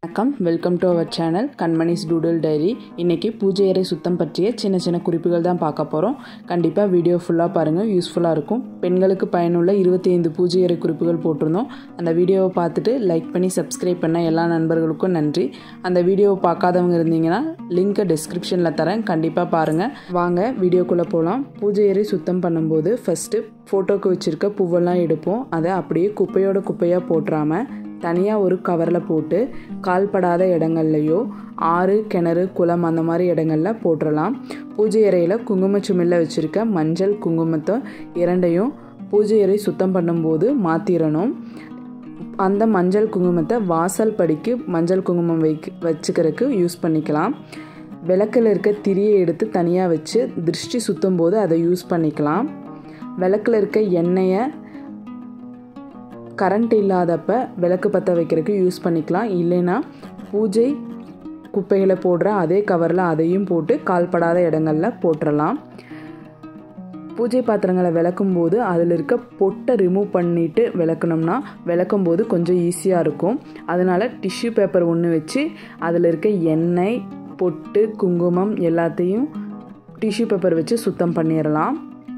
வணக்கம் welcome to our channel Kanmani's doodle diary இன்றைக்கி பூஜை அறை சுத்தம் பற்றிய சின்ன சின்ன குறிப்புகள் தான் பார்க்க போகிறோம் கண்டிப்பாக வீடியோ ஃபுல்லாக பாருங்கள் யூஸ்ஃபுல்லாக இருக்கும் பெண்களுக்கு பயனுள்ள இருபத்தி ஐந்து பூஜை அறை குறிப்புகள் போட்டிருந்தோம் அந்த வீடியோவை பார்த்துட்டு லைக் பண்ணி சப்ஸ்கிரைப் பண்ண எல்லா நண்பர்களுக்கும் நன்றி அந்த வீடியோவை பார்க்காதவங்க இருந்தீங்கன்னா லிங்க்கை டிஸ்கிரிப்ஷனில் தரேன் கண்டிப்பாக பாருங்கள் வாங்க வீடியோக்குள்ளே போகலாம் பூஜை அறை சுத்தம் பண்ணும்போது ஃபஸ்ட்டு ஃபோட்டோக்கு வச்சுருக்க பூவெல்லாம் எடுப்போம் அதை அப்படியே குப்பையோட குப்பையாக போட்டுறாமல் தனியாக ஒரு கவரில் போட்டு கால்படாத இடங்கள்லையோ ஆறு கிணறு குளம் அந்த மாதிரி இடங்களில் போட்டுடலாம் பூஜை அறையில் குங்குமச்சுமில்ல வச்சுருக்க மஞ்சள் குங்குமத்தை இரண்டையும் பூஜை அறை சுத்தம் பண்ணும்போது மாற்றிடணும் அந்த மஞ்சள் குங்குமத்தை வாசல் படிக்கு மஞ்சள் குங்குமம் வைக்க வச்சுக்கிறதுக்கு யூஸ் பண்ணிக்கலாம் விளக்கில் இருக்க திரியை எடுத்து தனியாக வச்சு திருஷ்டி சுற்றும் போது அதை யூஸ் பண்ணிக்கலாம் விளக்கில் இருக்க எண்ணெயை கரண்ட் இல்லாதப்ப விளக்கு பற்ற வைக்கிறதுக்கு யூஸ் பண்ணிக்கலாம் இல்லைன்னா பூஜை குப்பைகளை போடுற அதே கவரில் அதையும் போட்டு கால்படாத இடங்களில் போட்டுடலாம் பூஜை பாத்திரங்களை விளக்கும் போது அதில் இருக்க பொட்டை ரிமூவ் பண்ணிவிட்டு விளக்கணும்னா விளக்கும் போது கொஞ்சம் ஈஸியாக இருக்கும் அதனால் டிஷ்யூ பேப்பர் ஒன்று வச்சு அதில் இருக்க எண்ணெய் பொட்டு குங்குமம் எல்லாத்தையும் டிஷ்யூ பேப்பர் வச்சு சுத்தம் பண்ணிடலாம்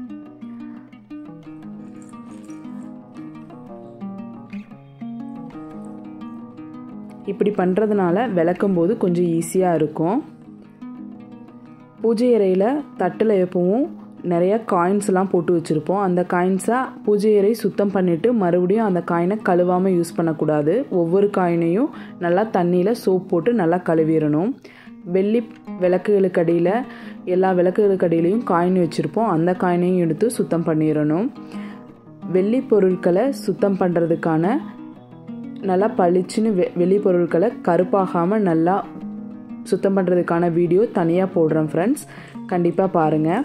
இப்படி பண்ணுறதுனால விளக்கும் போது கொஞ்சம் ஈஸியாக இருக்கும் பூஜை அறையில் தட்டில் எப்பவும் நிறைய காயின்ஸ்லாம் போட்டு வச்சுருப்போம் அந்த காயின்ஸை பூஜை அறை சுத்தம் பண்ணிவிட்டு மறுபடியும் அந்த காயினை கழுவாமல் யூஸ் பண்ணக்கூடாது ஒவ்வொரு காயினையும் நல்லா தண்ணியில் சோப் போட்டு நல்லா கழுவிடணும் வெள்ளி விளக்குகளுக்கு அடியில் எல்லா விளக்குகளுக்கு அடியிலையும் காயின் வச்சுருப்போம் அந்த காயினையும் எடுத்து சுத்தம் பண்ணிடணும் வெள்ளி பொருட்களை சுத்தம் பண்ணுறதுக்கான நல்லா பளிச்சுன்னு வெ வெளி பொருட்களை கருப்பாகாமல் நல்லா சுத்தம் பண்ணுறதுக்கான வீடியோ தனியாக போடுறேன் ஃப்ரெண்ட்ஸ் கண்டிப்பாக பாருங்கள்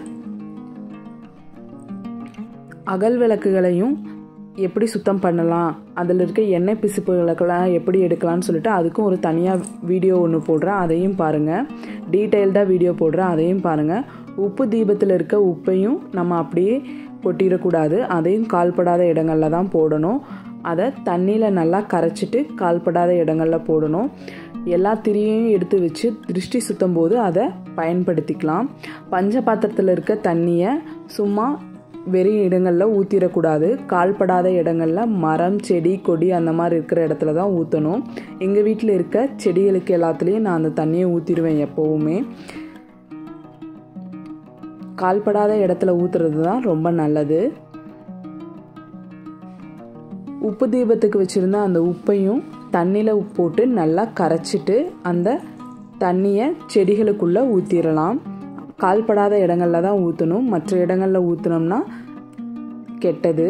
அகல் விளக்குகளையும் எப்படி சுத்தம் பண்ணலாம் அதில் இருக்க எண்ணெய் பிசுப்புகளுக்கெல்லாம் எப்படி எடுக்கலாம்னு சொல்லிட்டு அதுக்கும் ஒரு தனியாக வீடியோ ஒன்று போடுறேன் அதையும் பாருங்கள் டீட்டெயில்டாக வீடியோ போடுறேன் அதையும் பாருங்கள் உப்பு தீபத்தில் இருக்க உப்பையும் நம்ம அப்படியே கொட்டிடக்கூடாது அதையும் கால்படாத இடங்களில் தான் போடணும் அதை தண்ணியில் நல்லா கரைச்சிட்டு கால்படாத இடங்களில் போடணும் எல்லா திரியையும் எடுத்து வச்சு திருஷ்டி சுத்தம் போது அதை பயன்படுத்திக்கலாம் பஞ்ச பாத்திரத்தில் இருக்க தண்ணியை சும்மா வெறும் இடங்களில் ஊற்றிடக்கூடாது கால்படாத இடங்களில் மரம் செடி கொடி அந்த மாதிரி இருக்கிற இடத்துல தான் ஊற்றணும் எங்கள் வீட்டில் இருக்க செடிகளுக்கு எல்லாத்துலேயும் நான் அந்த தண்ணியை ஊற்றிடுவேன் எப்போவுமே கால்படாத இடத்துல ஊற்றுறது தான் ரொம்ப நல்லது உப்பு தீபத்துக்கு வச்சுருந்த அந்த உப்பையும் தண்ணியில் போட்டு நல்லா கரைச்சிட்டு அந்த தண்ணியை செடிகளுக்குள்ளே ஊற்றிடலாம் கால்படாத இடங்களில் தான் ஊற்றணும் மற்ற இடங்களில் ஊற்றினோம்னா கெட்டது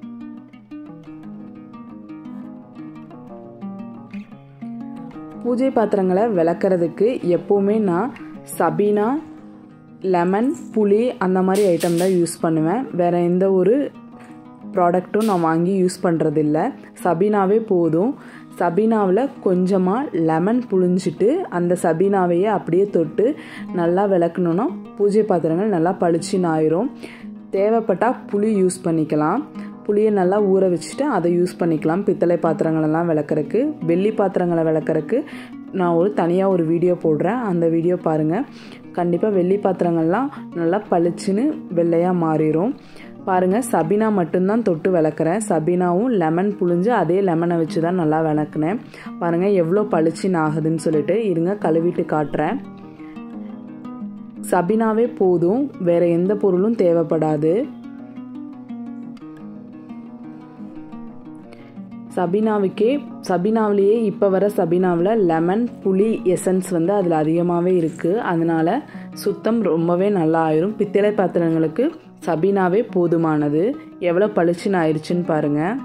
பூஜை பாத்திரங்களை விளக்குறதுக்கு எப்போவுமே நான் சபீனா லெமன் புளி அந்த மாதிரி ஐட்டம் தான் யூஸ் பண்ணுவேன் வேறு எந்த ஒரு ப்ராடக்ட்டும் நான் வாங்கி யூஸ் பண்ணுறதில்ல சபீனாவே போதும் சபீனாவில் கொஞ்சமாக லெமன் புழிஞ்சிட்டு அந்த சபீனாவையே அப்படியே தொட்டு நல்லா விளக்கணுன்னா பூஜை பாத்திரங்கள் நல்லா பளிச்சுன்னு ஆயிரும் தேவைப்பட்டால் புளி யூஸ் பண்ணிக்கலாம் புளியை நல்லா ஊற வச்சுட்டு அதை யூஸ் பண்ணிக்கலாம் பித்தளை பாத்திரங்களெல்லாம் விளக்குறக்கு வெள்ளி பாத்திரங்களை விளக்குறக்கு நான் ஒரு தனியாக ஒரு வீடியோ போடுறேன் அந்த வீடியோ பாருங்கள் கண்டிப்பாக வெள்ளி பாத்திரங்கள்லாம் நல்லா பளிச்சுன்னு வெள்ளையாக மாறிடும் பாருங்கள் சபீனா மட்டும்தான் தொட்டு விளக்குறேன் சபீனாவும் லெமன் புழிஞ்சு அதே லெமனை வச்சு தான் நல்லா விளக்குனேன் பாருங்கள் எவ்வளோ பளிச்சுன்னு ஆகுதுன்னு சொல்லிட்டு இருங்க கழுவிட்டு காட்டுறேன் சபீனாவே போதும் வேற எந்த பொருளும் தேவைப்படாது சபீனாவுக்கே சபீனாவிலேயே இப்போ வர சபீனாவில் லெமன் புளி எசன்ஸ் வந்து அதில் அதிகமாகவே இருக்குது அதனால் சுத்தம் ரொம்பவே நல்லா ஆயிரும் பித்தளை பாத்திரங்களுக்கு சபீனாவே போதுமானது எவ்வளோ பளிச்சுன்னு ஆயிடுச்சுன்னு பாருங்கள்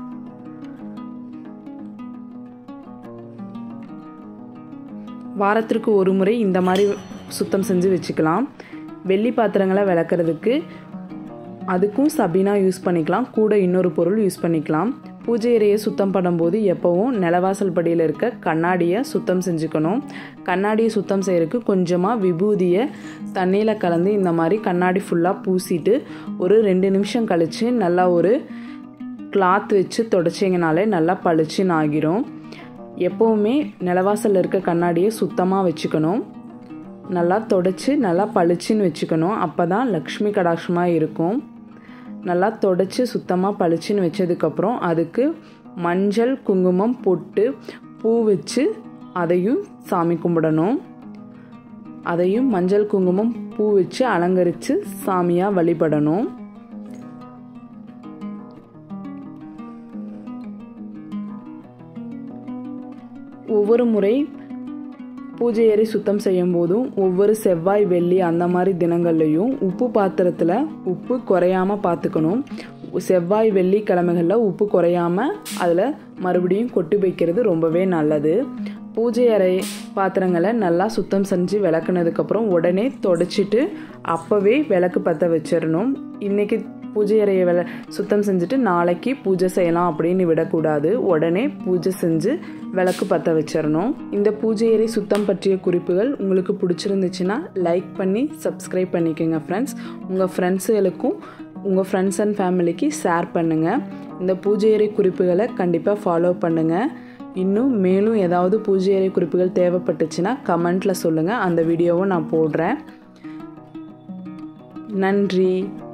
வாரத்திற்கு ஒரு முறை இந்த மாதிரி சுத்தம் செஞ்சு வச்சுக்கலாம் வெள்ளி பாத்திரங்களை விளக்குறதுக்கு அதுக்கும் சபீனா யூஸ் பண்ணிக்கலாம் கூட இன்னொரு பொருள் யூஸ் பண்ணிக்கலாம் பூஜை அறையை சுத்தம் பண்ணும்போது எப்போவும் நிலவாசல் படியில் இருக்க கண்ணாடியை சுத்தம் செஞ்சுக்கணும் கண்ணாடியை சுத்தம் செய்கிறதுக்கு கொஞ்சமாக விபூதியை தண்ணியில் கலந்து இந்த மாதிரி கண்ணாடி ஃபுல்லாக பூசிட்டு ஒரு ரெண்டு நிமிஷம் கழித்து நல்லா ஒரு கிளாத் வச்சு தொடச்சிங்கனாலே நல்லா பளிச்சுன்னு ஆகிரும் எப்போவுமே நிலவாசலில் இருக்க கண்ணாடியை சுத்தமாக வச்சுக்கணும் நல்லா தொடச்சி நல்லா பளிச்சுன்னு வச்சுக்கணும் அப்போ தான் லக்ஷ்மி கடாட்சமாக இருக்கும் நல்லா தொடச்சி சுத்தமாக பளிச்சுன்னு வச்சதுக்கப்புறம் அதுக்கு மஞ்சள் குங்குமம் பொட்டு பூ வச்சு அதையும் சாமி கும்பிடணும் அதையும் மஞ்சள் குங்குமம் பூ வச்சு அலங்கரித்து சாமியாக வழிபடணும் ஒவ்வொரு முறை பூஜை அறை சுத்தம் செய்யும் போதும் ஒவ்வொரு செவ்வாய் வெள்ளி அந்த மாதிரி தினங்கள்லையும் உப்பு பாத்திரத்தில் உப்பு குறையாமல் பார்த்துக்கணும் செவ்வாய் வெள்ளி கிழமைகளில் உப்பு குறையாமல் அதில் மறுபடியும் கொட்டி வைக்கிறது ரொம்பவே நல்லது பூஜை அறை பாத்திரங்களை நல்லா சுத்தம் செஞ்சு விளக்குனதுக்கப்புறம் உடனே தொடச்சிட்டு அப்போவே விளக்கு பற்ற வச்சிடணும் இன்றைக்கி பூஜை அறையை விள சுத்தம் செஞ்சுட்டு நாளைக்கு பூஜை செய்யலாம் அப்படின்னு விடக்கூடாது உடனே பூஜை செஞ்சு விளக்கு பற்ற வச்சிடணும் இந்த பூஜை அறை சுத்தம் பற்றிய குறிப்புகள் உங்களுக்கு பிடிச்சிருந்துச்சுன்னா லைக் பண்ணி சப்ஸ்கிரைப் பண்ணிக்கோங்க ஃப்ரெண்ட்ஸ் உங்கள் ஃப்ரெண்ட்ஸுகளுக்கும் உங்கள் ஃப்ரெண்ட்ஸ் அண்ட் ஃபேமிலிக்கு ஷேர் பண்ணுங்கள் இந்த பூஜை அறை குறிப்புகளை கண்டிப்பாக ஃபாலோ பண்ணுங்கள் இன்னும் மேலும் ஏதாவது பூஜை அறை குறிப்புகள் தேவைப்பட்டுச்சுன்னா கமெண்ட்டில் சொல்லுங்கள் அந்த வீடியோவும் நான் போடுறேன் நன்றி